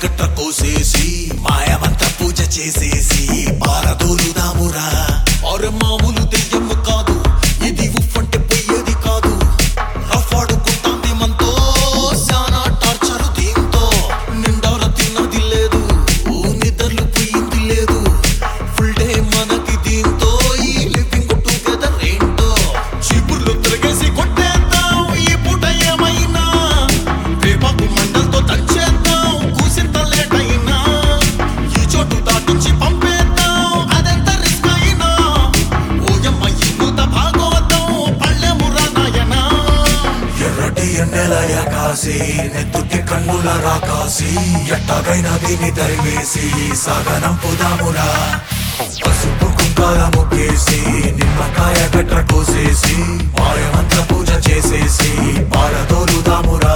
గట్ర కోసేసి మాయమంత్ర పూజ చేసేసి పారదోలుదామురా అరే మామూలు దెయ్యము కాదు ఇది ఉఫ్ అంటే పోయేది కాదు రఫాడుకుంటాంది మనతో శానా టార్చరు దీంతో నిండార తిన్నది లేదు నిద్రలు పోయింది లేదు ఫుల్ డే మనకి దీంతో ఈ లివింగ్ టుగెదర్ ఏంటో చీపుర్లు తిరిగేసి కొట్టేద్దాం ఈ పూట ఏమైనా వేపాకు మండలతో దంచేద్దాం కూసింత లేట్ అయినా ఈ చోటు దాటించి పంపేద్దాం అదెంత రిస్క్ అయినా ఓయమ్మ ఈ కూత భాగవతం పళ్ళెమురా నాయనా ఎర్రటి ఎన్నెలయ కాసి నెత్తుకి కన్నుల రాకాసి ఎట్టాగైనా దీన్ని తరివేసి సాగనంపుదామురా పసుపు కుంకాల ముగ్గేసి నిమ్మకాయ గట్ర కోసేసి మాయమంత్ర పూజ చేసేసి పారదోలుదామురా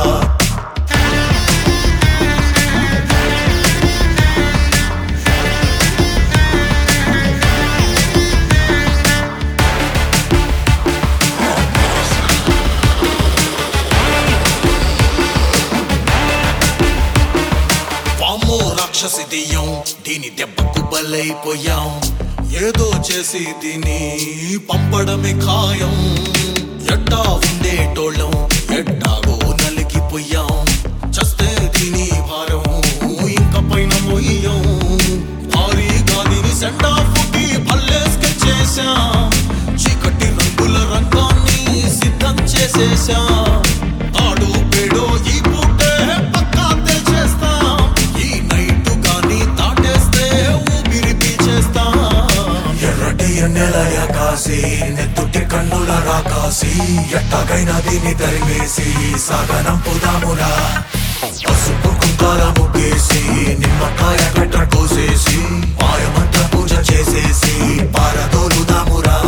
వామ్మో రాక్షసి దెయ్యం దీని దెబ్బకు బలైపోయాం ఏదో చేసి దీని పంపడమే ఖాయం ఎట్టా ఉండేటోళ్ళం ఎట్టాగో నలిగిపోయాం చస్తే దీని భారం ఇంక పైన మొయ్యం భారీగా దీని సెండ్ ఆఫ్ కి భల్లేస్కి చేశాం చీకటి రంగుల రంగాన్ని సిద్ధం చేసేశాం ఆడు పేడో ఈ పూటే పక్కా తెచ్చేస్తాం ఈ నైట్ గాని దాటేస్తే ఊపిరి పీచేస్తాం ఎర్రటి ఎన్నెలయ కాసి నెత్తుటి కన్నుల రాకాసి ఎట్టాగైనా దీన్ని తరివేసి సాగనంపుదామురా పసుపు కుంకాల ముగ్గేసి నిమ్మకాయ గట్ర కోసేసి మాయమంత్ర పూజ చేసేసి పారదోలుదామురా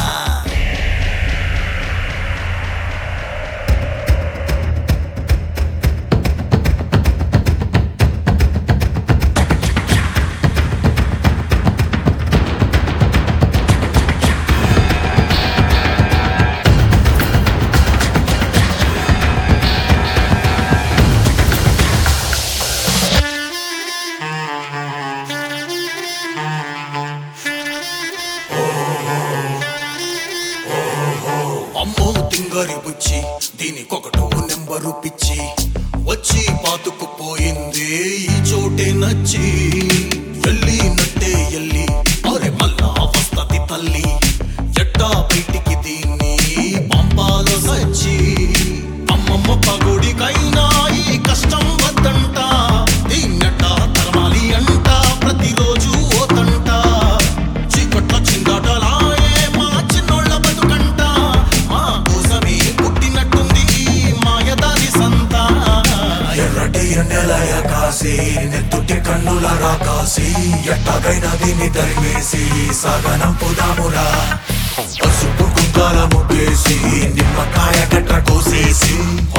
అమ్మో తింగరి బుచ్చి దీనికొకటో నెంబరు పిచ్చి వచ్చి పాతుకుపోయింది ఈ చోటే నచ్చి ఎల్లి నట్టే ఎల్లి అరే మళ్ళా వస్తది తల్లి ఎట్టా బయటికి దీన్ని పంపాల సచ్చి అమ్మమ్మ పగుడికైనా ఈ కష్టం వద్దంట దీన్నట తరమాలి అంట ప్రతిరోజు ఓతంట చీకట్ల చిందాటలాయే మా చిన్నోళ్ళ బతుకంట మా కోసమే పుట్టినట్టుంది ఈ మాయదారి సంత ఎర్రటి ఎన్నెలయ కాసి నెత్తుటి కన్నుల రాకాసి ఎట్టాగైనా దీన్ని తరివేసి సాగనంపుదామురా పసుపు కుంకాల ముగ్గేసి నిమ్మకాయ గట్ర కోసేసి